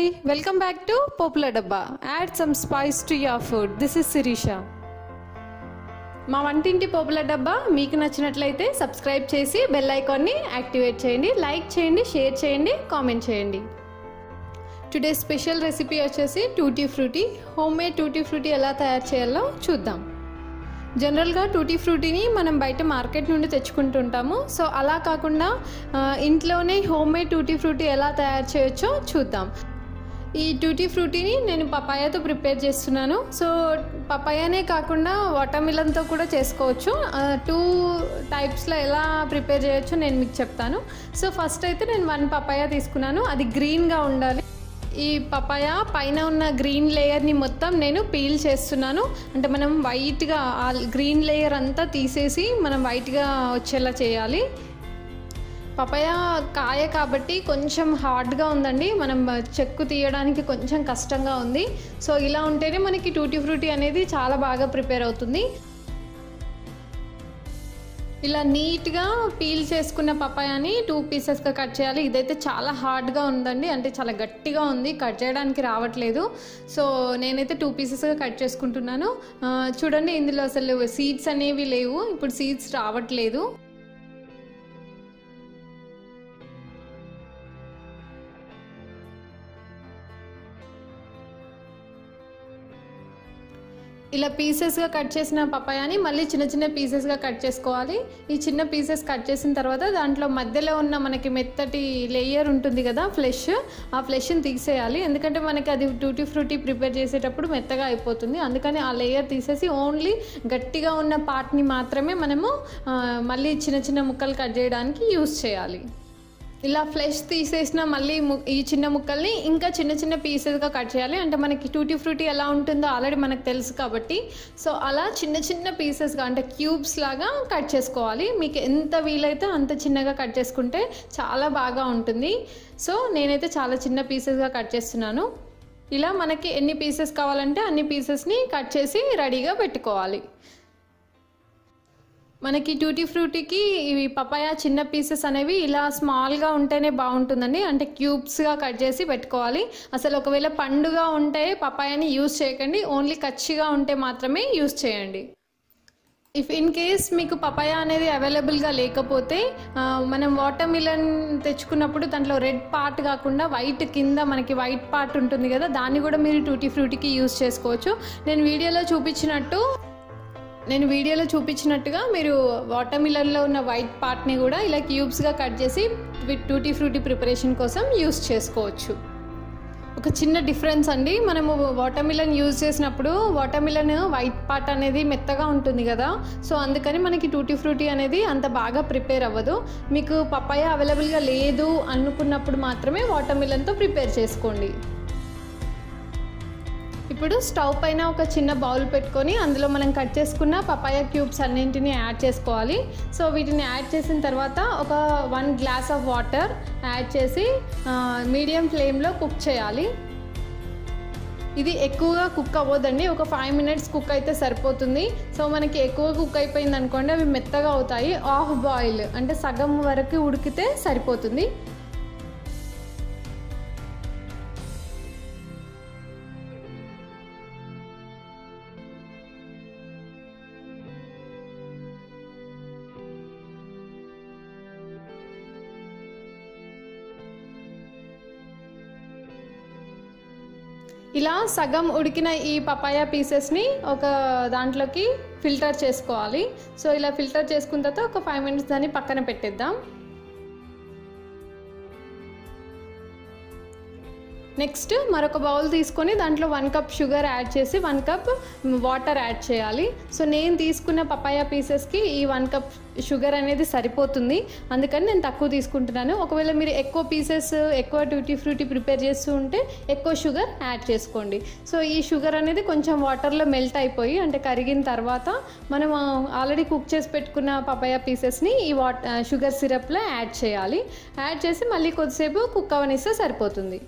hi welcome back to పోపులర్ డబ్బా add some spice to your food this is Sirisha మా వంటింటి పోపుల డబ్బా మీకు నచ్చినట్లయితే సబ్స్క్రైబ్ చేసి బెల్ ఐకాన్ని యాక్టివేట్ చేయండి లైక్ చేయండి షేర్ చేయండి కామెంట్ చేయండి టుడే స్పెషల్ రెసిపీ వచ్చేసి tutti frutti home made tutti frutti ఎలా తయారు చేయాలో చూద్దాం జనరల్గా టూటీ ఫ్రూటీని మనం బయట మార్కెట్ నుండి తెచ్చుకుంటుంటాము సో అలా కాకుండా ఆ, ఇంట్లోనే హోమ్ మేడ్ టూటీ ఫ్రూటీ ఎలా తయారు చేయొచ్చో చూద్దాం ఈ టూటీ ఫ్రూటీని నేను పపాయాతో ప్రిపేర్ చేస్తున్నాను సో పపాయానే కాకుండా వాటర్మిలన్తో కూడా చేసుకోవచ్చు టూ టైప్స్లో ఎలా ప్రిపేర్ చేయొచ్చో నేను మీకు చెప్తాను సో ఫస్ట్ అయితే నేను వన్ పపాయా తీసుకున్నాను అది గ్రీన్గా ఉండాలి ఈ పపాయ పైన ఉన్న గ్రీన్ లేయర్ని మొత్తం నేను పీల్ చేస్తున్నాను అంటే మనం వైట్గా ఆ గ్రీన్ లేయర్ అంతా తీసేసి మనం వైట్గా వచ్చేలా చేయాలి పపాయ కాయ కాబట్టి కొంచెం హార్డ్గా ఉందండి మనం చెక్కు తీయడానికి కొంచెం కష్టంగా ఉంది సో ఇలా ఉంటేనే మనకి టూటీ ఫ్రూటీ అనేది చాలా బాగా ప్రిపేర్ అవుతుంది ఇలా నీట్గా పీల్ చేసుకున్న పపాయాని టూ పీసెస్గా కట్ చేయాలి ఇదైతే చాలా హార్డ్గా ఉందండి అంటే చాలా గట్టిగా ఉంది కట్ చేయడానికి రావట్లేదు సో నేనైతే టూ పీసెస్గా కట్ చేసుకుంటున్నాను ఆ, చూడండి ఇందులో అసలు సీడ్స్ అనేవి లేవు ఇప్పుడు సీడ్స్ రావట్లేదు ఇలా పీసెస్గా కట్ చేసిన పపాయాని మళ్ళీ చిన్న చిన్న పీసెస్గా కట్ చేసుకోవాలి ఈ చిన్న పీసెస్ కట్ చేసిన తర్వాత దాంట్లో మధ్యలో ఉన్న మనకి మెత్తటి లేయర్ ఉంటుంది కదా ఫ్లెష్ ఆ ఫ్లెష్ని తీసేయాలి ఎందుకంటే మనకి అది టూటీ ఫ్రూటీ ప్రిపేర్ చేసేటప్పుడు మెత్తగా అయిపోతుంది అందుకని ఆ లేయర్ తీసేసి ఓన్లీ గట్టిగా ఉన్న పార్ట్ని మాత్రమే మనము ఆ, మళ్ళీ చిన్న చిన్న ముక్కలు కట్ చేయడానికి యూస్ చేయాలి ఇలా ఫ్లెష్ తీసేసిన మళ్ళీ ము- ఈ చిన్న ముక్కల్ని ఇంకా చిన్న చిన్న పీసెస్గా కట్ చేయాలి అంటే మనకి టూటీ ఫ్రూటీ ఎలా ఉంటుందో ఆల్రెడీ మనకు తెలుసు కాబట్టి సో అలా చిన్న చిన్న పీసెస్గా అంటే క్యూబ్స్ లాగా కట్ చేసుకోవాలి మీకు ఎంత వీలైతే అంత చిన్నగా కట్ చేసుకుంటే చాలా బాగా ఉంటుంది సో నేనైతే చాలా చిన్న పీసెస్గా కట్ చేస్తున్నాను ఇలా మనకి ఎన్ని పీసెస్ కావాలంటే అన్ని పీసెస్ని కట్ చేసి రెడీగా పెట్టుకోవాలి మనకి టూటీ ఫ్రూటీకి ఇవి పపాయ చిన్న పీసెస్ అనేవి ఇలా స్మాల్గా ఉంటేనే బాగుంటుందండి అంటే క్యూబ్స్గా కట్ చేసి పెట్టుకోవాలి అసలు ఒకవేళ పండుగా ఉంటే పపాయాని యూస్ చేయకండి ఓన్లీ కచ్చిగా ఉంటే మాత్రమే యూస్ చేయండి ఇఫ్ ఇన్ కేస్ మీకు పపాయ అనేది అవైలబుల్గా లేకపోతే ఆ, మనం వాటర్ మిలన్ తెచ్చుకున్నప్పుడు దాంట్లో రెడ్ పార్ట్ కాకుండా వైట్ కింద మనకి వైట్ పార్ట్ ఉంటుంది కదా దాన్ని కూడా మీరు టూటీ ఫ్రూటీకి యూస్ చేసుకోవచ్చు నేను వీడియోలో చూపించినట్టు నేను వీడియోలో చూపించినట్టుగా మీరు వాటర్ మిలన్లో ఉన్న వైట్ పార్ట్ని కూడా ఇలా క్యూబ్స్గా కట్ చేసి టూటీ ఫ్రూటీ ప్రిపరేషన్ కోసం యూస్ చేసుకోవచ్చు ఒక చిన్న డిఫరెన్స్ అండి మనము వాటర్ మిలన్ యూజ్ చేసినప్పుడు వాటర్ మిలన్ వైట్ పార్ట్ అనేది మెత్తగా ఉంటుంది కదా సో అందుకని మనకి టూటీ ఫ్రూటీ అనేది అంత బాగా ప్రిపేర్ అవ్వదు మీకు పప్పాయ అవైలబుల్గా లేదు అనుకున్నప్పుడు మాత్రమే వాటర్ మిలన్తో ప్రిపేర్ చేసుకోండి ఇప్పుడు స్టవ్ పైన ఒక చిన్న బౌల్ పెట్టుకొని అందులో మనం కట్ చేసుకున్న పపాయ క్యూబ్స్ అన్నింటిని యాడ్ చేసుకోవాలి సో వీటిని యాడ్ చేసిన తర్వాత ఒక one glass of water add చేసి మీడియం ఫ్లేమ్లో కుక్ చేయాలి ఇది ఎక్కువగా కుక్ అవ్వదండి ఒక ఫైవ్ మినిట్స్ కుక్ అయితే సరిపోతుంది సో మనకి ఎక్కువ కుక్ అయిపోయింది అనుకోండి అవి మెత్తగా అవుతాయి ఆఫ్ బాయిల్ అంటే సగం వరకు ఉడికితే సరిపోతుంది ఇలా సగం ఉడికిన ఈ పపాయ పీసెస్ని ఒక దాంట్లోకి ఫిల్టర్ చేసుకోవాలి సో ఇలా ఫిల్టర్ చేసుకున్న తర్వాత ఒక ఫైవ్ మినిట్స్ దాన్ని పక్కన పెట్టేద్దాం నెక్స్ట్ మరొక బౌల్ తీసుకొని దాంట్లో వన్ కప్ షుగర్ యాడ్ చేసి వన్ కప్ వాటర్ యాడ్ చేయాలి సో నేను తీసుకున్న పపాయ పీసెస్కి ఈ వన్ కప్ షుగర్ అనేది సరిపోతుంది అందుకని నేను తక్కువ తీసుకుంటున్నాను ఒకవేళ మీరు ఎక్కువ పీసెస్ ఎక్కువ ట్యూటీ ఫ్రూటీ ప్రిపేర్ చేస్తూ ఉంటే ఎక్కువ షుగర్ యాడ్ చేసుకోండి సో ఈ షుగర్ అనేది కొంచెం వాటర్లో మెల్ట్ అయిపోయి అంటే కరిగిన తర్వాత మనం ఆల్రెడీ కుక్ చేసి పెట్టుకున్న పపాయ పీసెస్ని ఈ వాట్ షుగర్ సిరప్లో యాడ్ చేయాలి యాడ్ చేసి మళ్ళీ కొద్దిసేపు కుక్ అవనిస్తే సరిపోతుంది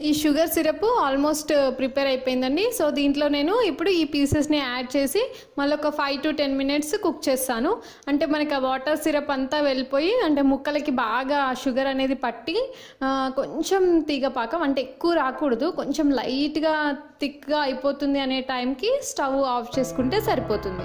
ఈ షుగర్ సిరప్ ఆల్మోస్ట్ ప్రిపేర్ అయిపోయిందండి సో దీంట్లో నేను ఇప్పుడు ఈ పీసెస్ని యాడ్ చేసి మళ్ళీ ఒక five to ten minutes cook చేస్తాను అంటే మనకి ఆ వాటర్ సిరప్ అంతా వెళ్ళిపోయి అంటే ముక్కలకి బాగా షుగర్ అనేది పట్టి ఆ, కొంచెం తీగ పాకం అంటే ఎక్కువ రాకూడదు కొంచెం లైట్గా థిక్గా అయిపోతుంది అనే టైంకి స్టవ్ ఆఫ్ చేసుకుంటే సరిపోతుంది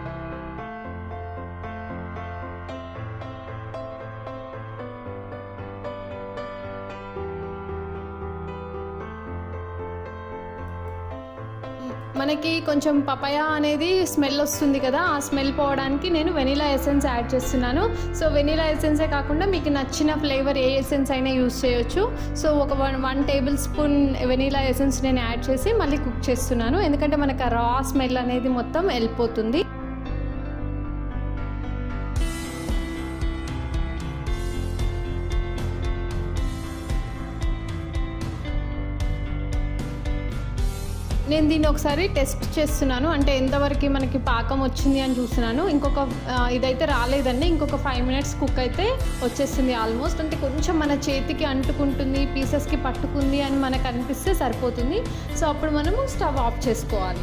మనకి కొంచెం పపాయ అనేది స్మెల్ వస్తుంది కదా ఆ స్మెల్ పోవడానికి నేను వెనిలా ఎసెన్స్ యాడ్ చేస్తున్నాను సో వెనిలా ఎసెన్సే కాకుండా మీకు నచ్చిన ఫ్లేవర్ ఏ ఎసెన్స్ అయినా యూస్ చేయొచ్చు సో ఒక one one tablespoon vanilla essence నేను యాడ్ చేసి మళ్ళీ కుక్ చేస్తున్నాను ఎందుకంటే మనకు ఆ రా స్మెల్ అనేది మొత్తం వెళ్ళిపోతుంది నేను దీన్ని ఒకసారి టెస్ట్ చేస్తున్నాను అంటే ఎంతవరకు మనకి పాకం వచ్చింది అని చూస్తున్నాను ఇంకొక ఆ, ఇదైతే రాలేదండి ఇంకొక ఫైవ్ మినిట్స్ కుక్ అయితే వచ్చేస్తుంది ఆల్మోస్ట్ అంటే కొంచెం మన చేతికి అంటుకుంటుంది పీసెస్కి పట్టుకుంది అని మనకు అనిపిస్తే సరిపోతుంది సో అప్పుడు మనము స్టవ్ ఆఫ్ చేసుకోవాలి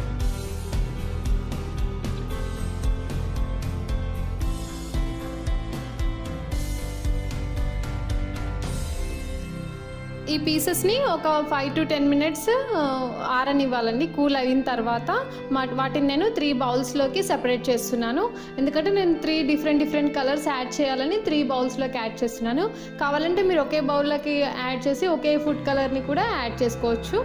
ఈ పీసెస్ని ఒక ఫైవ్ టు టెన్ మినిట్స్ ఆరనివ్వాలండి కూల్ అయిన తర్వాత మా- వాటిని నేను త్రీ బౌల్స్లోకి సెపరేట్ చేస్తున్నాను ఎందుకంటే నేను three different different colours add చేయాలని త్రీ బౌల్స్లోకి యాడ్ చేస్తున్నాను కావాలంటే మీరు ఒకే బౌల్లోకి యాడ్ చేసి ఒకే ఫుడ్ కలర్ని కూడా యాడ్ చేసుకోవచ్చు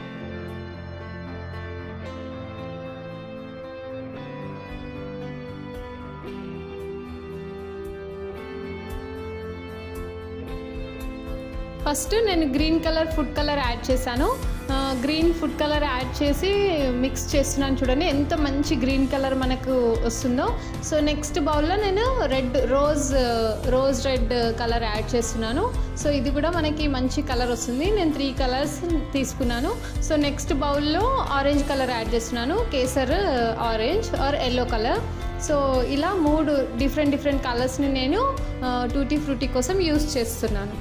ఫస్ట్ నేను green colour food colour add చేశాను ఆ, గ్రీన్ ఫుడ్ కలర్ యాడ్ చేసి మిక్స్ చేస్తున్నాను చూడండి ఎంత మంచి గ్రీన్ కలర్ మనకు వస్తుందో సో నెక్స్ట్ బౌల్లో నేను red rose rose red colour add చేస్తున్నాను సో ఇది కూడా మనకి మంచి కలర్ వస్తుంది నేను త్రీ కలర్స్ తీసుకున్నాను సో నెక్స్ట్ బౌల్లో ఆరెంజ్ కలర్ యాడ్ చేస్తున్నాను కేసర్ orange or yellow colour so ఇలా మూడు డిఫరెంట్ డిఫరెంట్ కలర్స్ని నేను టూటీ ఫ్రూటీ కోసం యూస్ చేస్తున్నాను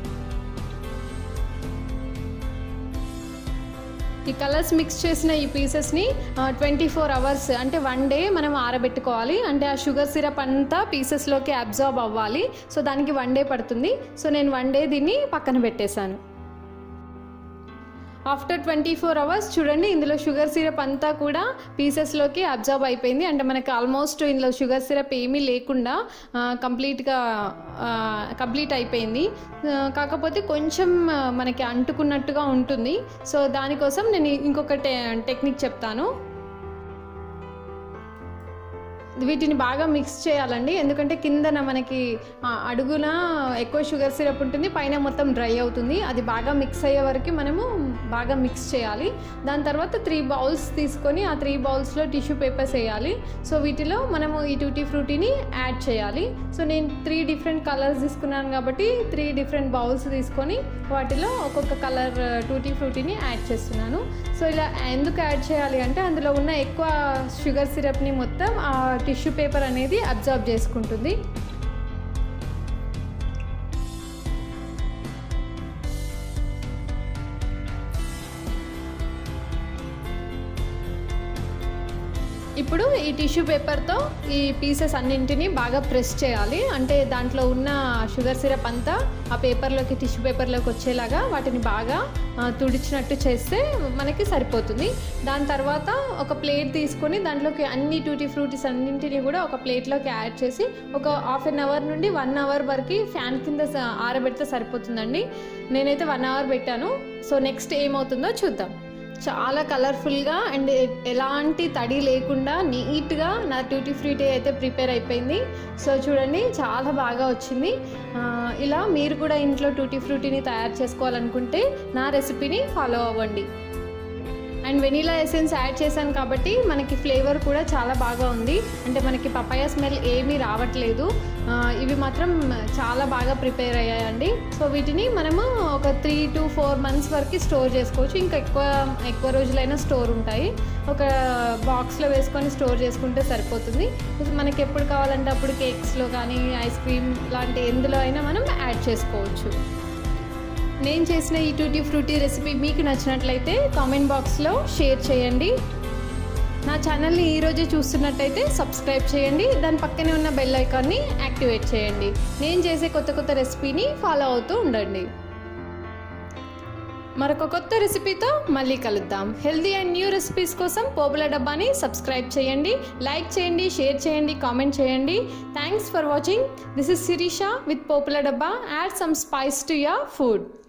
ఈ కలర్స్ మిక్స్ చేసిన ఈ పీసెస్ని ట్వంటీ ఫోర్ అవర్స్ అంటే వన్ డే మనం ఆరబెట్టుకోవాలి అంటే ఆ షుగర్ సిరప్ అంతా పీసెస్లోకి అబ్జార్బ్ అవ్వాలి సో దానికి వన్ డే పడుతుంది సో నేను వన్ డే దీన్ని పక్కన పెట్టేశాను ఆఫ్టర్ ట్వంటీ ఫోర్ అవర్స్ చూడండి ఇందులో షుగర్ సిరప్ అంతా కూడా పీసెస్లోకి అబ్జర్వ్ అయిపోయింది అంటే మనకి ఆల్మోస్ట్ ఇందులో షుగర్ సిరప్ ఏమీ లేకుండా కంప్లీట్గా కంప్లీట్ అయిపోయింది ఆ, కాకపోతే కొంచెం ఆ, మనకి అంటుకున్నట్టుగా ఉంటుంది సో దానికోసం నేను ఇంకొక టె టెక్నిక్ చెప్తాను వీటిని బాగా మిక్స్ చేయాలండి ఎందుకంటే కిందన మనకి ఆ, అడుగున ఎక్కువ షుగర్ సిరప్ ఉంటుంది పైన మొత్తం డ్రై అవుతుంది అది బాగా మిక్స్ అయ్యే వరకు మనము బాగా మిక్స్ చేయాలి దాని తర్వాత త్రీ బౌల్స్ తీసుకొని ఆ త్రీ బౌల్స్లో టిష్యూ పేపర్స్ వేయాలి సో వీటిలో మనము ఈ టూటీ ఫ్రూటీని యాడ్ చేయాలి సో నేను త్రీ డిఫరెంట్ కలర్స్ తీసుకున్నాను కాబట్టి త్రీ డిఫరెంట్ బౌల్స్ తీసుకొని వాటిలో ఒక్కొక్క కలర్ టూటీ ఫ్రూటీని యాడ్ చేస్తున్నాను సో ఇలా ఎందుకు యాడ్ చేయాలి అంటే అందులో ఉన్న ఎక్కువ షుగర్ సిరప్ని మొత్తం ఆ టిష్యూ పేపర్ అనేది అబ్జర్వ్ చేసుకుంటుంది ఇప్పుడు ఈ టిష్యూ పేపర్తో ఈ పీసెస్ అన్నింటినీ బాగా ప్రెస్ చేయాలి అంటే దాంట్లో ఉన్న షుగర్ సిరప్ అంతా ఆ పేపర్లోకి టిష్యూ పేపర్లోకి వచ్చేలాగా వాటిని బాగా ఆ, తుడిచినట్టు చేస్తే మనకి సరిపోతుంది దాని తర్వాత ఒక ప్లేట్ తీసుకొని దాంట్లోకి అన్ని టూటీ ఫ్రూటీస్ అన్నింటినీ కూడా ఒక ప్లేట్లోకి యాడ్ చేసి ఒక హాఫ్ అన్ అవర్ నుండి వన్ అవర్ వరకు ఫ్యాన్ కింద స- ఆరబెడితే సరిపోతుందండి నేనైతే వన్ అవర్ పెట్టాను సో నెక్స్ట్ ఏమవుతుందో చూద్దాం చాలా కలర్ఫుల్గా అండ్ ఎలాంటి తడి లేకుండా నీట్గా నా ట్యూటీ ఫ్రూటీ అయితే ప్రిపేర్ అయిపోయింది సో చూడండి చాలా బాగా వచ్చింది ఆ, ఇలా మీరు కూడా ఇంట్లో టూటీ ఫ్రూటీని తయారు చేసుకోవాలనుకుంటే నా రెసిపీని ఫాలో అవ్వండి అండ్ వెనీలా ఎసెన్స్ యాడ్ చేశాను కాబట్టి మనకి ఫ్లేవర్ కూడా చాలా బాగా ఉంది అంటే మనకి పపాయ స్మెల్ ఏమీ రావట్లేదు ఆ, ఇవి మాత్రం చాలా బాగా ప్రిపేర్ అయ్యాయండి సో వీటిని మనము ఒక త్రీ టు ఫోర్ మంత్స్ వరకు స్టోర్ చేసుకోవచ్చు ఇంకా ఎక్కువ ఎక్కువ రోజులైనా స్టోర్ ఉంటాయి ఒక బాక్స్లో వేసుకొని స్టోర్ చేసుకుంటే సరిపోతుంది మనకి ఎప్పుడు కావాలంటే అప్పుడు కేక్స్లో కానీ ఐస్ క్రీమ్ లాంటి ఎందులో అయినా మనం యాడ్ చేసుకోవచ్చు నేను చేసిన ఈ టూటీ ఫ్రూటీ రెసిపీ మీకు నచ్చినట్లయితే కామెంట్ బాక్స్లో షేర్ చేయండి నా ఛానల్ని ఈరోజే చూస్తున్నట్టయితే సబ్స్క్రైబ్ చేయండి దాని పక్కనే ఉన్న బెల్ ఐకాన్ని యాక్టివేట్ చేయండి నేను చేసే కొత్త కొత్త రెసిపీని ఫాలో అవుతూ ఉండండి మరొక కొత్త రెసిపీతో మళ్ళీ కలుద్దాం హెల్దీ అండ్ న్యూ రెసిపీస్ కోసం పోపుల డబ్బాని సబ్స్క్రైబ్ చేయండి లైక్ చేయండి షేర్ చేయండి కామెంట్ చేయండి thanks for watching this is Sirisha with పోపుల డబ్బా add some spice to your food